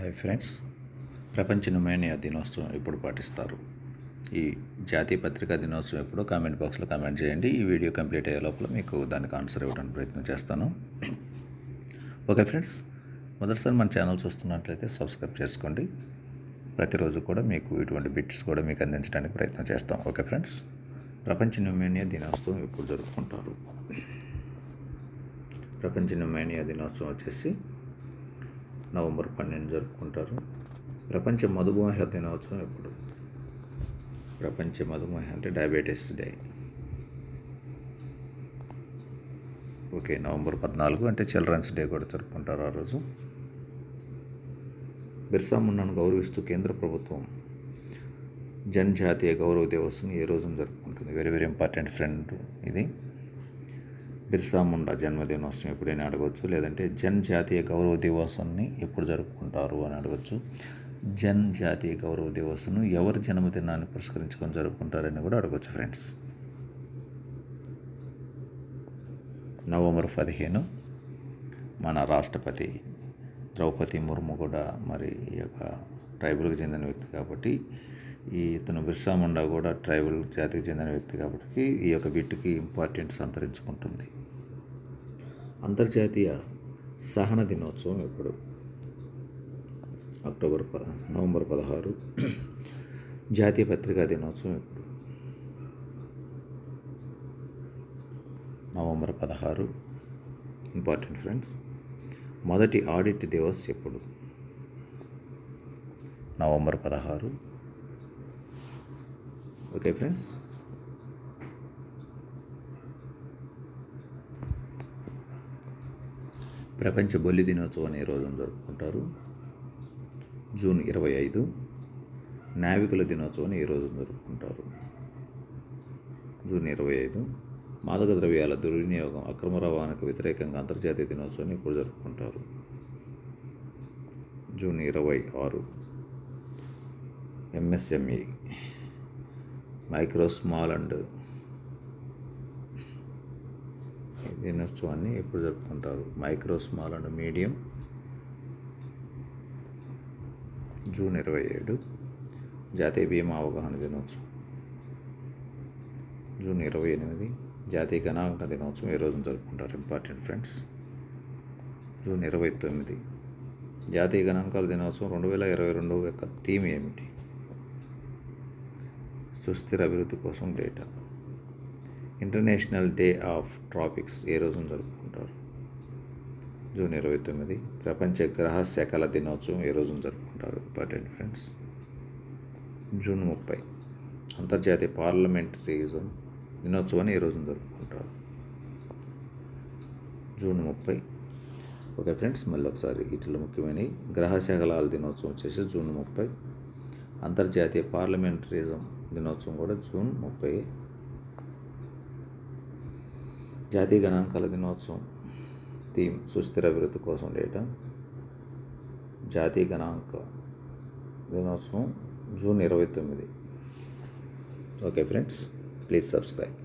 hi friends ప్రపంచ pneumonia దినోత్సవం ఎప్పుడు పాటిస్తారు ఈ జాతీయ పత్రికా దినోత్సవం ఎప్పుడో కామెంట్ బాక్స్లో కామెంట్ చేయండి ఈ వీడియో కంప్లీట్ అయ్యే లోపల మీకు దానికి ఆన్సర్ ఇవ్వడానికి ప్రయత్నం చేస్తాను ఓకే ఫ్రెండ్స్ మొదటిసారి మన ఛానల్ చూస్తున్నట్లయితే సబ్స్క్రైబ్ చేసుకోండి ప్రతిరోజు కూడా మీకు ఇటువంటి బిట్స్ కూడా మీకు అందించడానికి ప్రయత్నం చేస్తాం ఓకే ఫ్రెండ్స్ ప్రపంచ న్యూమోనియా దినోత్సవం ఎప్పుడు జరుపుకుంటారు ప్రపంచ న్యూమోనియా దినోత్సవం వచ్చేసి నవంబర్ పన్నెండు జరుపుకుంటారు ప్రపంచ మధుమేహ దినోత్సవం ఎప్పుడు ప్రపంచ మధుమేహ అంటే డయాబెటీస్ డే ఓకే నవంబర్ పద్నాలుగు అంటే చిల్డ్రన్స్ డే కూడా జరుపుకుంటారు ఆ రోజు బిర్సా ముండాను గౌరవిస్తూ కేంద్ర ప్రభుత్వం జనజాతీయ గౌరవ దివస్ను ఏ రోజున జరుపుకుంటుంది వెరీ వెరీ ఇంపార్టెంట్ ఫ్రెండ్ ఇది బిర్సా ముండా జన్మదినోత్సవం ఎప్పుడైనా అడగవచ్చు లేదంటే జన్ జాతీయ గౌరవ దివసాన్ని ఎప్పుడు జరుపుకుంటారు అని అడగచ్చు జన్ జాతీయ గౌరవ దివస్ను ఎవరి జన్మదినాన్ని పురస్కరించుకొని జరుపుకుంటారని కూడా అడగచ్చు ఫ్రెండ్స్ నవంబర్ పదిహేను మన రాష్ట్రపతి ద్రౌపది ముర్ము కూడా మరి ఈ యొక్క ట్రైబల్కి చెందిన వ్యక్తి కాబట్టి ఈ ఇతను బిర్సా ముండా కూడా ట్రైబల్ జాతికి చెందిన వ్యక్తి కాబట్టి ఈ యొక్క బిట్టుకి ఇంపార్టెన్స్ అంతరించుకుంటుంది అంతర్జాతీయ సహన దినోత్సవం ఎప్పుడు అక్టోబర్ పద నవంబర్ పదహారు జాతీయ పత్రికా దినోత్సవం ఎప్పుడు నవంబర్ పదహారు ఇంపార్టెంట్ ఫ్రెండ్స్ మొదటి ఆడిట్ దివస్ ఎప్పుడు నవంబర్ పదహారు ఓకే ఫ్రెండ్స్ ప్రపంచ బొల్లి దినోత్సవం ఏ రోజున జరుపుకుంటారు జూన్ ఇరవై ఐదు నావికుల దినోత్సవం ఏ రోజున జరుపుకుంటారు జూన్ ఇరవై ఐదు మాదక ద్రవ్యాల దుర్వినియోగం అక్రమ రవాణాకు వ్యతిరేకంగా అంతర్జాతీయ దినోత్సవాన్ని ఇప్పుడు జరుపుకుంటారు జూన్ ఇరవై ఆరు ఎంఎస్ఎంఈ మైక్రో స్మాల్ అండ్ దినోత్సవాన్ని ఎప్పుడు జరుపుకుంటారు micro small and medium June ఇరవై ఏడు జాతీయ బీమా అవగాహన దినోత్సవం జూన్ ఇరవై ఎనిమిది జాతీయ గణాంక దినోత్సవం ఏ రోజున జరుపుకుంటారు ఇంపార్టెంట్ ఫ్రెండ్స్ జూన్ ఇరవై తొమ్మిది జాతీయ గణాంకాల దినోత్సవం రెండు వేల ఇరవై రెండు యొక్క థీమ్ ఏమిటి సుస్థిర అభివృద్ధి కోసం data international day of tropics ఏ రోజున జరుపుకుంటారు జూన్ ఇరవై తొమ్మిది ప్రపంచ గ్రహ శాఖల దినోత్సవం ఏ రోజున జరుపుకుంటారు ఇంపార్టెంట్ ఫ్రెండ్స్ జూన్ ముప్పై అంతర్జాతీయ పార్లమెంటరిజం దినోత్సవాన్ని ఏ రోజున జరుపుకుంటారు జూన్ ముప్పై ఓకే ఫ్రెండ్స్ మళ్ళీ ఒకసారి వీటిలో ముఖ్యమైనవి గ్రహశాఖలాల దినోత్సవం వచ్చేసి జూన్ ముప్పై అంతర్జాతీయ పార్లమెంటరిజం దినోత్సవం కూడా జూన్ ముప్పై జాతీయ గణాంకాల దినోత్సవం థీమ్ సుస్థిర అభివృద్ధి కోసం డేటా జాతీయ గణాంక దినోత్సవం జూన్ ఇరవై తొమ్మిది ఓకే ఫ్రెండ్స్ ప్లీజ్ సబ్స్క్రైబ్